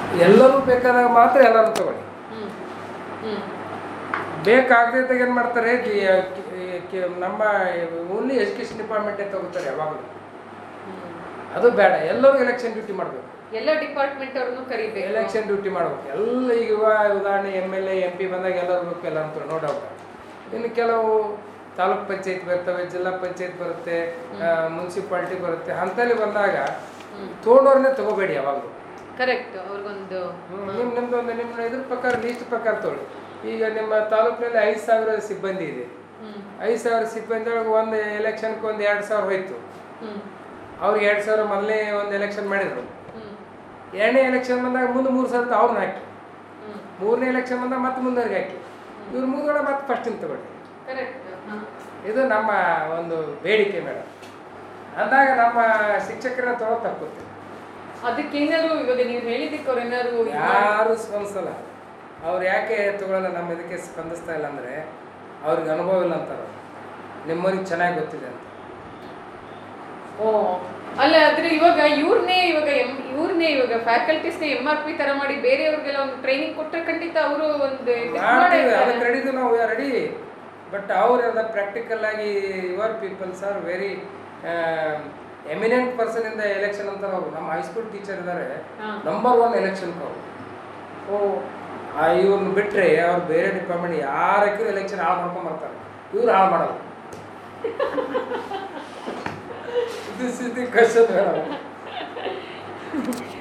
ಎಲ್ಲರೂ ಬೇಕಾದಾಗ ಮಾತ್ರ ಎಲ್ಲರೂ ತಗೊಳ್ಳಿ ಹ್ಮ್ ಹ್ಮ್ ಬೇಕಾಗದಿದ್ದಾಗ ಏನು ಮಾಡ್ತಾರೆ ಜಿ- ಕಿ- ಕಿ- ನಮ್ಮ ಓನ್ಲಿ ಎಜುಕೇಷನ್ ಡಿಪಾರ್ಟ್ಮೆಂಟೇ ತಗೋತಾರೆ ಯಾವಾಗಲೂ ಹ್ಮ್. ಅದು ಬೇಡ ಎಲ್ಲರೂ ಎಲೆಕ್ಷನ್ ಡ್ಯೂಟಿ ಮಾಡಬೇಕು ಎಲ್ಲ ಡಿಪಾರ್ಟ್ಮೆಂಟ್ ಅವ್ರನ್ನು ಕರಿಬೇಕು ಎಲೆಕ್ಷನ್ ಡ್ಯೂಟಿ ಮಾಡ್ಬೇಕು ಎಲ್ಲ ಈಗ ಇವ- ಉದಾಹರಣೆ M L A M P ಬಂದಾಗ ಎಲ್ಲರೂ ಬೇಕು ಎಲ್ಲ ಅಂತ ನೋ ಡೌಟ್ ಇನ್ನು ಕೆಲವು ತಾಲೂಕ್ ಪಂಚಾಯತ್ ಬರ್ತವೆ ಜಿಲ್ಲಾ ಪಂಚಾಯತ್ ಬರುತ್ತೆ ಮುನ್ಸಿಪಾಲ್ಟಿ ಬರುತ್ತೆ ಅಂಥಲ್ಲಿ ಬಂದಾಗ ಹ್ಮ್ ತೊಗೊಂಡವ್ರನ್ನೇ ತಗೋಬೇಡಿ ಯಾವಾಗಲೂ ಕರೆಕ್ಟ್ ಅವ್ರಿಗೊಂದು ನಿಮ್ಮ ನಿಮ್ದೊಂದು ನಿಮ್ಮ ಇದ್ರ ಪ್ರಕಾರ ಲೀಸ್ಟ್ ಪ್ರಕಾರ ತೊಗೊಳ್ಳಿ ಈಗ ನಿಮ್ಮ ತಾಲೂಕಿನಲ್ಲಿ ಐದು ಸಾವಿರ ಸಿಬ್ಬಂದಿ ಇದೆ ಹ್ಮ್ ಐದು ಸಾವಿರ ಸಿಬ್ಬಂದಿ ಒಳಗೆ ಒಂದು ಎಲೆಕ್ಷನ್ಗೆ ಒಂದು ಎರಡು ಸಾವಿರ ಹೋಯ್ತು ಹ್ಮ್ ಅವ್ರಿಗೆ ಎರಡು ಸಾವಿರ ಮೊದಲೇ ಒಂದು ಎಲೆಕ್ಷನ್ ಮಾಡಿದ್ರು ಹ್ಮ್ ಎರಡನೇ ಎಲೆಕ್ಷನ್ ಬಂದಾಗ ಮುಂದೆ ಮೂರು ಸಾವಿರದ ಅವ್ರನ್ನ ಹಾಕಿ ಹ್ಮ್ ಮೂರನೇ ಎಲೆಕ್ಷನ್ ಬಂದಾಗ ಮತ್ತೆ ಮುಂದವ್ರಿಗೆ ಹಾಕಿ ಇವ್ರು ಮುಗಿದೊಳಗೆ ಮತ್ತೆ ಫಸ್ಟಿಂದ ತಗೊಳ್ಳಿ ಕರೆಕ್ಟ್ ಇದು ನಮ್ಮ ಒಂದು ಬೇಡಿಕೆ ಮೇಡಮ್ ಅಂದಾಗ ನಮ್ಮ ಶಿಕ್ಷಕರನ್ನ ತಗೊಳ್ಳೋ ತಪ್ಪುತ್ತೆ ಅದಕ್ಕೇನಾದ್ರು ಇವಾಗ ನೀವು ಹೇಳಿದ್ದಕ್ಕೆ ಅವ್ರು ಏನಾದ್ರು ಇದ್ ಮಾಡ್- ಯಾರು ಸ್ಪಂದಿಸಲ್ಲ ಅವ್ರು ಯಾಕೆ ತಗೊಳ್ಳಲ್ಲ ನಮ್ಮ ಇದಕ್ಕೆ ಸ್ಪಂದಿಸ್ತಾ ಇಲ್ಲ ಅಂದರೆ ಅವ್ರಿಗೆ ಅನುಭವ ಇಲ್ಲ ಅಂತಾರೆ ನಿಮ್ಮವ್ರಿಗೆ ಚೆನ್ನಾಗಿ ಗೊತ್ತಿದೆ ಅಂತ ಓ ಅಲ್ಲ ಆದ್ರೆ ಇವಾಗ ಇವ್ರನ್ನೇ ಇವಾಗ ಎಂ ಇವ್ರನ್ನೇ ಇವಾಗ ಫ್ಯಾಕಲ್ಟೀಸ್ನೇ ಎಂ ಆರ್ ಪಿ ತರ ಮಾಡಿ ಬೇರೆಯವ್ರಿಗೆಲ್ಲ ಒಂದು ಟ್ರೈನಿಂಗ್ ಕೊಟ್ಟರೆ ಖಂಡಿತ ಅವರು ಒಂದು ಇದಕ್ ಮಾಡ್ತೀವಿ ಮಾಡೇ ಅದಕ್ಕೆ ರೆಡಿದು ನಾವು ರೆಡಿ ಬಟ್ ಅವ್ರು ಅದ ಪ್ರಾಕ್ಟಿಕಲ್ ಆಗಿ your peoples are very eminent person ಇಂದ ಎಲೆಕ್ಷನ್ ಅಂತ ಅವರು ನಮ್ಮ ಹೈಸ್ಕೂಲ್ ಟೀಚರ್ ಇದ್ದಾರೆ ಹಾ. ನಂಬರ್ ಒನ್ ಎಲೆಕ್ಷನ್ ಅವರು ಓ ಆ ಇವ್ರನ್ನ ಬಿಟ್ಟರೆ ಅವ್ರು ಬೇರೆ ಡಿಪಾರ್ಟ್ಮೆಂಟ್ ಯಾರಕ್ಕೂ ಎಲೆಕ್ಷನ್ ಹಾಳು ಮಾಡ್ಕೊಂಡ್ ಬರ್ತಾರೆ ಇವ್ರು ಹಾಳು ಮಾಡಲ್ಲ ದಿಸ್ ಇಸ್ ದಿ ಕ್ವಶನ್